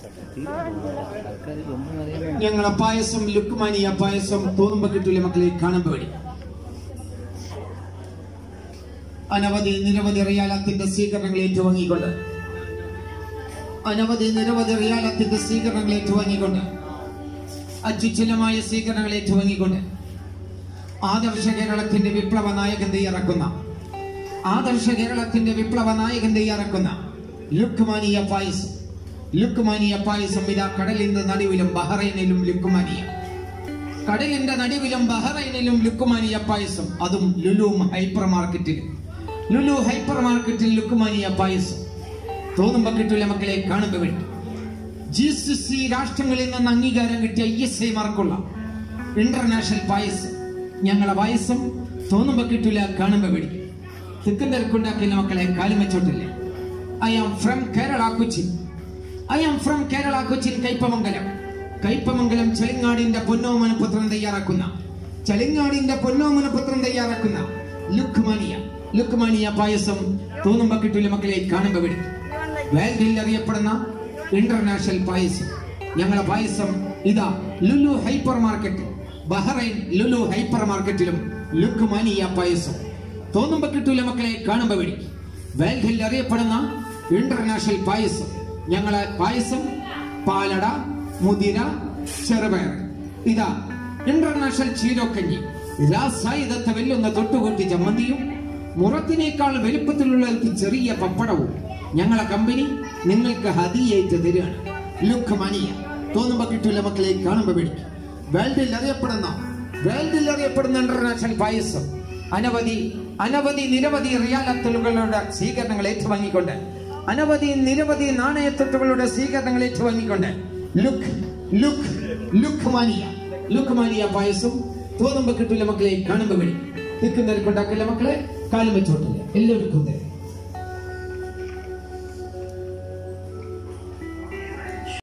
ഞങ്ങളെ പായസം ലുക്കുമാനിയ പായസം തോന്നുമ്പോ കിട്ടൂല മക്കളെ കാണുമ്പോ വഴി അനവധി നിരവധി റിയാലത്തിന്റെ സ്വീകരണങ്ങൾ ഏറ്റുവാങ്ങിക്കൊണ്ട് അനവധി നിരവധി റിയാലത്തിന്റെ സ്വീകരണങ്ങൾ ഏറ്റുവാങ്ങിക്കൊണ്ട് അത്യുജ്വലമായ സ്വീകരണങ്ങൾ ഏറ്റുവാങ്ങിക്കൊണ്ട് ആദർശ കേരളത്തിന്റെ വിപ്ലവ നായകൻ തയ്യാറാക്കുന്ന ആദർശ കേരളത്തിന്റെ വിപ്ലവ നായകൻ തയ്യാറാക്കുന്ന ലുക്മാനിയ പായസം ലുക്മാനിയ പായസം ഇതാ കടലിന്റെ നടുവിലും ബഹ്റൈനിലും ലുക്മാനിയ കടലിന്റെ നടുവിലും ബഹ്റൈനിലും ലുക്കുമാനിയ പായസം അതും ലുലു ഹൈപ്പർ മാർക്കറ്റിൽ ലുലു ഹൈപ്പർ മാർക്കറ്റിൽ ലുക്കുമാനിയ പായസം തോന്നുമ്പോ കിട്ടൂല മക്കളെ കാണുമ്പോ വേണ്ടി ജി സി സി രാഷ്ട്രങ്ങളിൽ നിന്ന് അംഗീകാരം കിട്ടിയ ഐ എസ് ഐ മാർക്കുള്ള ഇന്റർനാഷണൽ പായസം ഞങ്ങളെ പായസം തോന്നുമ്പോ കിട്ടൂല കാണുമ്പോ വേണ്ടി തിക്കും തിരക്കുണ്ടാക്കിയ മക്കളെ കാലും വെച്ചോട്ടില്ലേ I am from Kerala Cochin I am from Kerala Cochin Kaipamangalam Kaipamangalam ചെളിങ്ങാടിന്റെ പൊന്നോമന പുത്രം തയ്യാറാക്കുന്ന ചെളിങ്ങാടിന്റെ പൊന്നോമന പുത്രം തയ്യാറാക്കുന്ന ലുക്മാനിയ ലുക്മാനിയ പായസം തോന്നുമ്പോ കിട്ടൂല മക്കളെ കാണുമ്പോ വേണ്ടി വേൾഡിൽ അറിയപ്പെടുന്ന ഇന്റർനാഷണൽ പായസം ഞങ്ങളെ പായസം ഇതാ Lulu hyper market Bahrain Lulu hyper മാർക്കറ്റിലും ലുക്മാനിയ പായസം തോന്നുമ്പോ കിട്ടൂല മക്കളെ കാണുമ്പോ വേടി വേൾഡിൽ അറിയപ്പെടുന്ന ഇന്റർനാഷണൽ പായസം ഞങ്ങളെ പായസം പാലട മുതിര ചെറുപയർ ഇതാ ഇന്റർനാഷണൽ ചീരോക്കഞ്ഞി രാസായുധത്തെ വെല്ലുന്ന തൊട്ടുകൂട്ടി ചമ്മന്തിയും മുറത്തിനേക്കാൾ വലുപ്പത്തിലുള്ള ഒരു ചെറിയ പപ്പടവും ഞങ്ങളെ കമ്പനി നിങ്ങൾക്ക് ഹതിയായിട്ട് തരികയാണ് ലുക്ക് മനിയ തോന്നുമ്പോ കിട്ടൂല മക്കളെ കാണുമ്പോ പേടിക്കും വേൾഡിൽ അറിയപ്പെടുന്ന വേൾഡിൽ അറിയപ്പെടുന്ന ഇന്റർനാഷണൽ പായസം അനവധി അനവധി നിരവധി റിയാലത്തുകളുടെ സ്വീകരണങ്ങൾ ഏറ്റുവാങ്ങിക്കൊണ്ട് അനവധി നിരവധി നാണയത്തൊട്ടുകളുടെ സ്വീകരണങ്ങൾ ഏറ്റുവാങ്ങിക്കൊണ്ട് look look Lukmania Lukmania payasam തോന്നുമ്പോ കിട്ടൂല മക്കളെ കാണുമ്പോ പേടി തിക്കുന്നവർക്ക് ഉണ്ടാക്കില്ല മക്കളെ കാലം വെച്ചോട്ടില്ല എല്ലാവർക്കും തരും